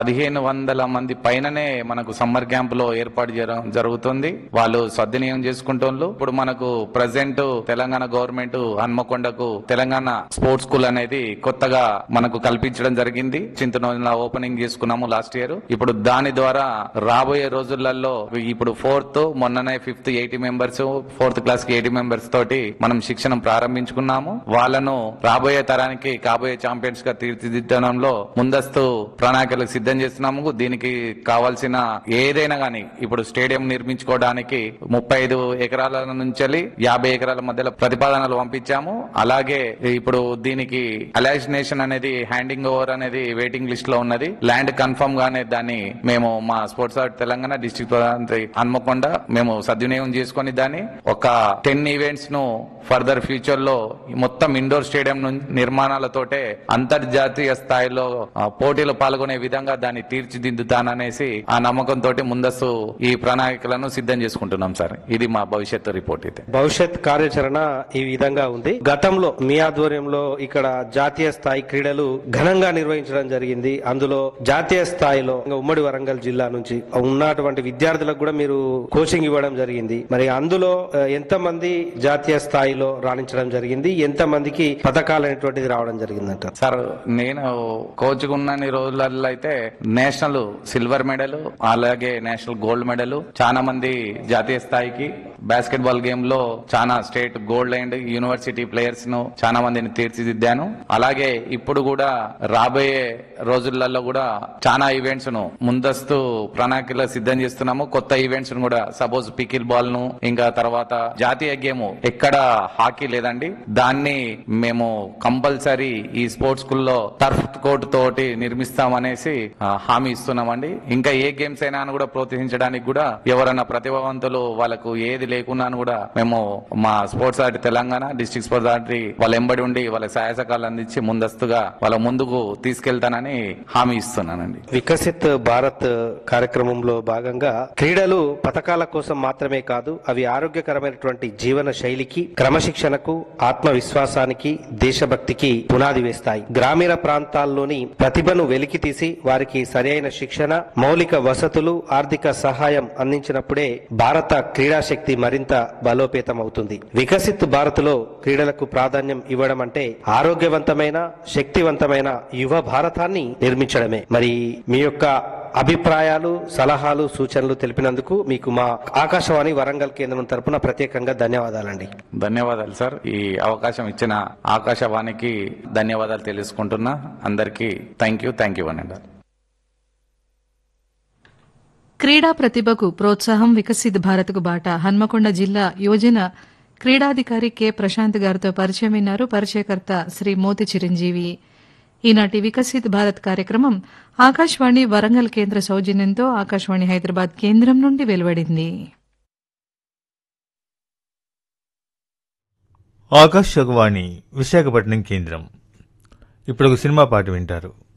పదిహేను వందల మంది పైననే మనకు సమ్మర్ క్యాంప్ లో ఏర్పాటు చేయడం జరుగుతుంది వాళ్ళు సద్వినియోగం చేసుకుంటోళ్ళు ఇప్పుడు మనకు ప్రజెంట్ తెలంగాణ గవర్నమెంట్ హన్మకొండకు తెలంగాణ స్పోర్ట్స్ స్కూల్ అనేది కొత్తగా మనకు కల్పించడం జరిగింది చింతనోజుల ఓపెనింగ్ చేసుకున్నాము లాస్ట్ ఇయర్ ఇప్పుడు దాని ద్వారా రాబోయే రోజులలో ఇప్పుడు ఫోర్త్ మొన్ననే fifth eighty members fourth class కి ఎయిటీ మెంబర్స్ తోటి మనం శిక్షణ ప్రారంభించుకున్నాము వాళ్ళను రాబోయే తరానికి కాబోయే ఛాంపియన్స్ గా తీర్చిదిద్దడంలో ముందస్తు ప్రణాళికలకు సిద్ధం చేస్తున్నాము దీనికి కావాల్సిన ఏదైనా గానీ ఇప్పుడు స్టేడియం నిర్మించుకోవడానికి ముప్పై ఐదు ఎకరాల నుంచి యాభై ఎకరాల మధ్యలో ప్రతిపాదనలు పంపించాము అలాగే ఇప్పుడు దీనికి అలైజినేషన్ అనేది హ్యాండింగ్ ఓవర్ అనేది వెయిటింగ్ లిస్ట్ లో ఉన్నది ల్యాండ్ కన్ఫర్మ్ గానే దాన్ని మేము మా స్పోర్ట్స్ ఆర్ట్ తెలంగాణ డిస్ట్రిక్ట్ ప్రధానమంత్రి హన్మకొండ మేము సద్వినియోగం చేసుకొని దాన్ని ఒక టెన్ ఈవెంట్స్ ను ఫర్దర్ ఫ్యూచర్ లో మొత్తం ఇండోర్ స్టేడియం ను- నిర్మాణాలతోటే అంతర్జాతీయ స్థాయిలో ఆ, పోటీలో పాల్గొనే విధంగా దాన్ని తీర్చిదిద్దుతాననేసి ఆ నమ్మకంతో ముందస్తు ఈ ప్రణాళికలను సిద్ధం చేసుకుంటున్నాం సార్ ఇది మా భవిష్యత్తు రిపోర్ట్ అయితే భవిష్యత్ కార్యాచరణ ఈ విధంగా ఉంది గతంలో మీ ఆధ్వర్యంలో ఇక్కడ జాతీయ స్థాయి క్రీడలు ఘనంగా నిర్వహించడం జరిగింది అందులో జాతీయ స్థాయిలో ఇంకా ఉమ్మడి వరంగల్ జిల్లా నుంచి ఉన్నటువంటి విద్యార్థులకు కూడా మీరు కోచింగ్ ఇవ్వడం జరిగింది మరి అందులో ఆ, ఎంత మంది జాతీయ స్థాయిలో రాణించడం జరిగింది ఎంత మందికి పథకాలు అనేటువంటిది రావడం జరిగిందంట సార్ నేను కోచ్ ఉన్నన్ని రోజులలో అయితే నేషనల్ సిల్వర్ మెడల్ అలాగే నేషనల్ గోల్డ్ మెడల్ చాలా మంది జాతీయ స్థాయికి బాస్కెట్ బాల్ గేమ్ లో చాలా state gold and university players ను చాలా మందిని తీర్చిదిద్దాను అలాగే ఇప్పుడు కూడా రాబోయే రోజులలో కూడా చాలా ఈవెంట్స్ ను ముందస్తు ప్రణాళికలో సిద్ధం చేస్తున్నాము కొత్త ఈవెంట్స్ ను కూడా సపోజ్ పికిల్ బాల్ ను ఇంకా తర్వాత జాతీయ గేమ్ ఎక్కడ హాకీ లేదండి దాన్ని మేము కంపల్సరీ ఈ స్పోర్ట్స్ స్కూల్లో టర్ఫ్ కోర్ట్ తోటి నిర్మిస్తామనేసి ఆ, హామీ ఇస్తున్నామండి ఇంకా ఏ గేమ్స్ అయినా కూడా ప్రోత్సహించడానికి కూడా ఎవరైనా ప్రతిభావంతులు వాళ్ళకు ఏది లేకున్నా కూడా మేము మా sports art Telangana district sports art వాళ్ళ ఎంబడి ఉండి వాళ్ళ సహాయ సహకారాలు అందించి ముందస్తుగా వాళ్ళ ముందుకు తీసుకెళ్తానని హామీ ఇస్తున్నానండి వికసిత్ భారత్ కార్యక్రమంలో భాగంగా క్రీడలు పథకాల కోసం మాత్రమే కాదు అవి ఆరోగ్యకరమైనటువంటి జీవన శైలికి క్రమశిక్షణకు ఆత్మవిశ్వాసానికి దేశభక్తికి పునాది వేస్తాయి గ్రామీణ ప్రాంతాల్లోని ప్రతిభను వెలికితీసి వారికి సరైన శిక్షణ మౌలిక వసతులు ఆర్థిక సహాయం అందించినప్పుడే భారత క్రీడాశక్తి మరింత బలోపేతం అవుతుంది వికసిత్ భారత్ లో క్రీడలకు ప్రాధాన్యం ఇవ్వడం అంటే ఆరోగ్యవంతమైన శక్తివంతమైన యువ భారతాన్ని నిర్మించడమే మరి మీ యొక్క అభిప్రాయాలు సలహాలు సూచనలు తెలిపినందుకు మీకు మా ఆకాశవాణి వరంగల్ కేంద్రం తరపున ప్రత్యేకంగా ధన్యవాదాలండి ధన్యవాదాలు సార్ ఈ అవకాశం ఇచ్చిన ఆకాశవాణికి ధన్యవాదాలు తెలుసుకుంటున్నా అందరికీ థ్యాంక్ యూ థ్యాంక్ యూ అనండి క్రీడా ప్రతిభకు ప్రోత్సాహం వికసిత్ భారత్కు బాట హన్మకొండ జిల్లా యువజన క్రీడాధికారి కె ప్రశాంత్ గారితో పరిచయం విన్నారు పరిచయకర్త శ్రీ మోతి చిరంజీవి ఈనాటి వికసిత్ భారత్ కార్యక్రమం ఆకాశవాణి వరంగల్ కేంద్ర సౌజన్యంతో ఆకాశవాణి హైదరాబాద్ కేంద్రం నుండి వెలువడింది ఆకాశవాణి విశాఖపట్నం కేంద్రం ఇప్పుడు ఒక సినిమా పాట వింటారు